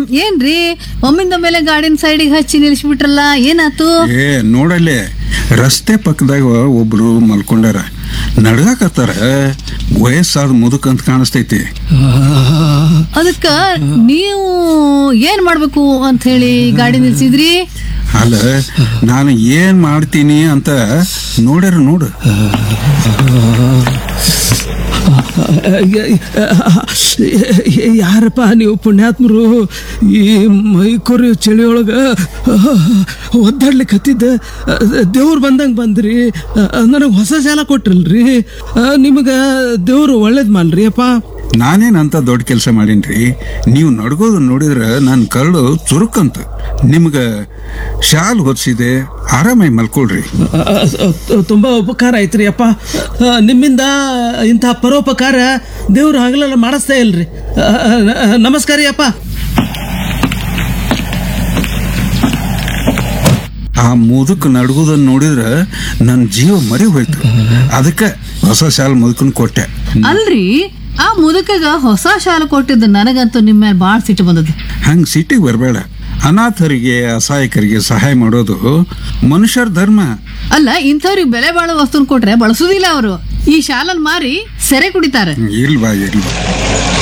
ಏನ್ರಿ ಒಮ್ಮಿಂದ ಮೇಲೆ ಗಾಡಿನ ಸೈಡಿಗೆ ಹಚ್ಚಿ ನಿಲ್ಸ್ಬಿಟ್ರಲ್ಲ ಏನಾತು ಏ ನೋಡಲ್ಲಿ ರಸ್ತೆ ಪಕ್ಕದಾಗ ಒಬ್ರು ಮಲ್ಕೊಂಡಾರ ನಡ್ಗಾಕತ್ತಾರ ವಯಸ್ಸಾದ ಮುದುಕ್ ಅಂತ ಕಾಣಿಸ್ತೈತಿ ಅದಕ್ಕ ನೀವು ಏನ್ ಮಾಡ್ಬೇಕು ಅಂತ ಹೇಳಿ ಗಾಡಿ ನಿಲ್ಸಿದ್ರಿ ಅಲ್ಲ ನಾನು ಏನ್ ಮಾಡ್ತೀನಿ ಅಂತ ನೋಡ್ಯಾರ ನೋಡು ಯಾರಪ್ಪ ನೀವು ಪುಣ್ಯಾತ್ಮರು ಈ ಮೈಕೊರಿ ಚಳಿಯೊಳಗ ಒದ್ದಾಡ್ಲಿಕ್ಕೆ ಹತ್ತಿದ್ದ ದೇವ್ರು ಬಂದಂಗೆ ಬಂದ್ರಿ ನನಗೆ ಹೊಸ ಶಾಲ ಕೊಟ್ರಲ್ರಿ ನಿಮಗೆ ದೇವ್ರು ಒಳ್ಳೇದು ಮಾಡ್ರಿ ಅಪ್ಪ ನಾನೇನಂತ ದೊಡ್ಡ ಕೆಲಸ ಮಾಡೀನ್ರಿ ನೀವು ನಡ್ಗೋದು ನೋಡಿದ್ರ ನನ್ನ ಕರಳು ಚುರುಕಂತ ನಿಮ್ಗ ಶಾಲ್ ಹೊರಿಸಿದೆ ಆರಾಮಾಗಿ ಮಲ್ಕೊಳ್ರಿ ತುಂಬ ಉಪಕಾರ ಐತ್ರಿ ಅಪ್ಪ ನಿಮ್ಮಿಂದ ಇಂಥ ಪರೋಪಕಾರ ದೇವ್ರು ಹಗಲೆಲ್ಲ ಮಾಡಿಸ್ತಾ ಇಲ್ರಿ ನಮಸ್ಕಾರ ರೀ ಅಪ್ಪ ಆ ಮುದುಕ್ ನಡ್ಗೋದನ್ನ ನೋಡಿದ್ರ ನನ್ನ ಜೀವ ಮರಿ ಹೋಯ್ತು ಅದಕ್ಕೆ ಹೊಸ ಶಾಲ್ ಮುದುಕನ್ ಕೊಟ್ಟೆ ಅಲ್ರಿ ಆ ಮುದುಕಗ ಹೊಸ ಶಾಲೆ ಕೊಟ್ಟಿದ್ದು ನನಗಂತೂ ನಿಮ್ಮ ಮೇಲೆ ಬಾಳ್ ಸಿಟ್ಟು ಬಂದದ್ದು ಹಂಗ್ ಸಿಟಿಗೆ ಬರಬೇಡ ಅನಾಥರಿಗೆ ಅಸಹಾಯಕರಿಗೆ ಸಹಾಯ ಮಾಡೋದು ಮನುಷ್ಯರ ಧರ್ಮ ಅಲ್ಲ ಇಂಥವ್ರಿಗೆ ಬೆಲೆ ಬಾಳೋ ವಸ್ತುನ್ ಕೊಟ್ರೆ ಬಳಸುದಿಲ್ಲ ಅವರು ಈ ಶಾಲಲ್ ಮಾರಿ ಸೆರೆ ಕುಡಿತಾರೆ ಇಲ್ವಾ ಇಲ್ವಾ